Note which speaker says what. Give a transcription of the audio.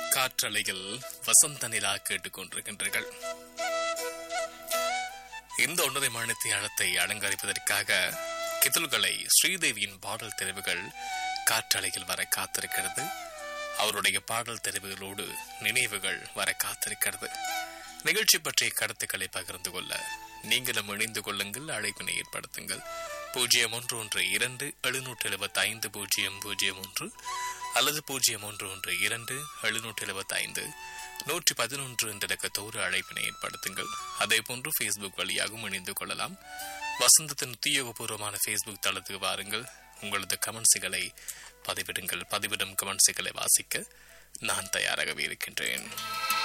Speaker 1: காற்றலையில் வசந்த நிலா கேட்டுக்கொண்டிருக்கின்றீர்கள் இந்த ஒன்றரை மணித்தி அழத்தை அலங்கரிப்பதற்காக கிதுல்களை ஸ்ரீதேவியின் பாடல் தெரிவுகள் காற்றலையில் வர காத்திருக்கிறது அவருடைய பாடல் தெரிவுகளோடு நினைவுகள் வர காத்திருக்கிறது நிகழ்ச்சி பற்றிய கருத்துக்களை பகிர்ந்து கொள்ள நீங்களும் இணைந்து கொள்ளுங்கள் அழைப்பினை ஏற்படுத்துங்கள் பூஜ்ஜியம் ஒன்று ஒன்று இரண்டு எழுநூற்று எழுபத்தி ஐந்து பூஜ்ஜியம் பூஜ்ஜியம் ஒன்று அல்லது பூஜ்ஜியம் ஒன்று ஒன்று இரண்டு எழுநூற்று எழுபத்தி ஐந்து நூற்றி பதினொன்று என்ற இலக்கத்தோடு அழைப்பினை ஏற்படுத்துங்கள் அதே போன்று ஃபேஸ்புக் வழியாகவும் இணைந்து கொள்ளலாம் வசந்தத்தின் உத்தியோகபூர்வமான ஃபேஸ்புக் தளத்துக்கு வாருங்கள் உங்களது கமெண்ட்ஸுகளை பதிவிடுங்கள் பதிவிடும் கமெண்ட்ஸுகளை வாசிக்க நான் தயாராகவே இருக்கின்றேன்